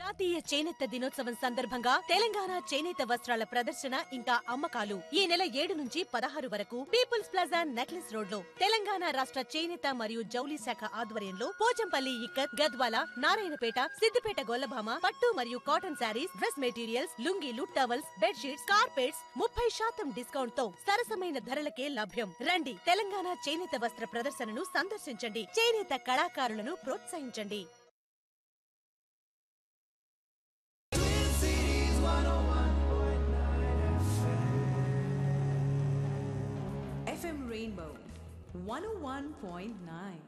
జాతీయ చేనేత దినోత్సవం సందర్భంగా తెలంగాణ చేనేత వస్త్రాల ప్రదర్శన ఇంకా అమ్మకాలు ఈ నెల ఏడు నుంచి పదహారు వరకు పీపుల్స్ ప్లాజా నెక్లెస్ రోడ్ లో తెలంగాణ రాష్ట్ర చేనేత మరియు జౌలి శాఖ ఆధ్వర్యంలో పోచంపల్లి ఇక్కత్ గద్వాల నారాయణపేట సిద్దిపేట గొల్లభామ పట్టు మరియు కాటన్ శారీస్ డ్రెస్ మెటీరియల్స్ లుంగీలు టవల్స్ బెడ్షీట్స్ కార్పెట్స్ ముప్పై శాతం డిస్కౌంట్ తో సరసమైన ధరలకే లభ్యం రండి తెలంగాణ చేనేత వస్త్ర ప్రదర్శనను సందర్శించండి చేనేత కళాకారులను ప్రోత్సహించండి FM Rainbow 101.9.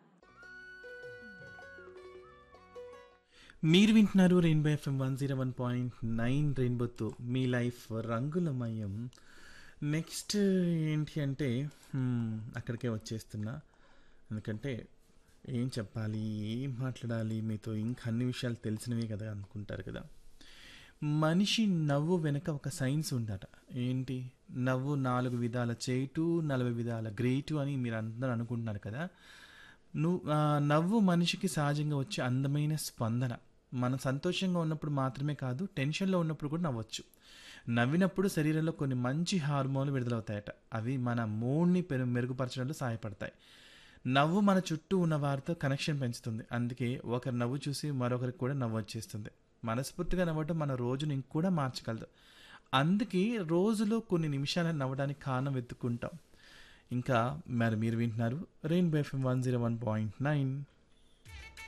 మీరు వింటున్నారు Rainbow FM one zero one point nine రెయిన్బోతో మీ లైఫ్ రంగులమయం నెక్స్ట్ ఏంటి అంటే hmm, అక్కడికే వచ్చేస్తున్నా ఎందుకంటే ఏం చెప్పాలి ఏం మాట్లాడాలి మీతో ఇంకా అన్ని విషయాలు తెలిసినవే కదా అనుకుంటారు కదా మనిషి నవ్వు వెనుక ఒక సైన్స్ ఉందట ఏంటి నవ్వు నాలుగు విధాల చేటు నలభై విధాల గ్రేటు అని మీరు అందరూ అనుకుంటున్నారు కదా నువ్వు ఆ, నవ్వు మనిషికి సహజంగా వచ్చే అందమైన స్పందన మనం సంతోషంగా ఉన్నప్పుడు మాత్రమే కాదు టెన్షన్లో ఉన్నప్పుడు కూడా నవ్వచ్చు నవ్వినప్పుడు శరీరంలో కొన్ని మంచి హార్మోన్లు విడుదలవుతాయట అవి మన మూడ్ని పెరు మెరుగుపరచడంలో సహాయపడతాయి నవ్వు మన చుట్టూ ఉన్న వారితో కనెక్షన్ పెంచుతుంది అందుకే ఒకరి నవ్వు చూసి మరొకరికి కూడా నవ్వు వచ్చేస్తుంది మనస్ఫూర్తిగా నవ్వటం మన రోజుని ఇంకూడా మార్చగలదు అందుకే రోజులో కొన్ని నిమిషాలు నవ్వడానికి కారణం వెతుక్కుంటాం ఇంకా మరి మీరు వింటున్నారు Rainbow FM one zero one point nine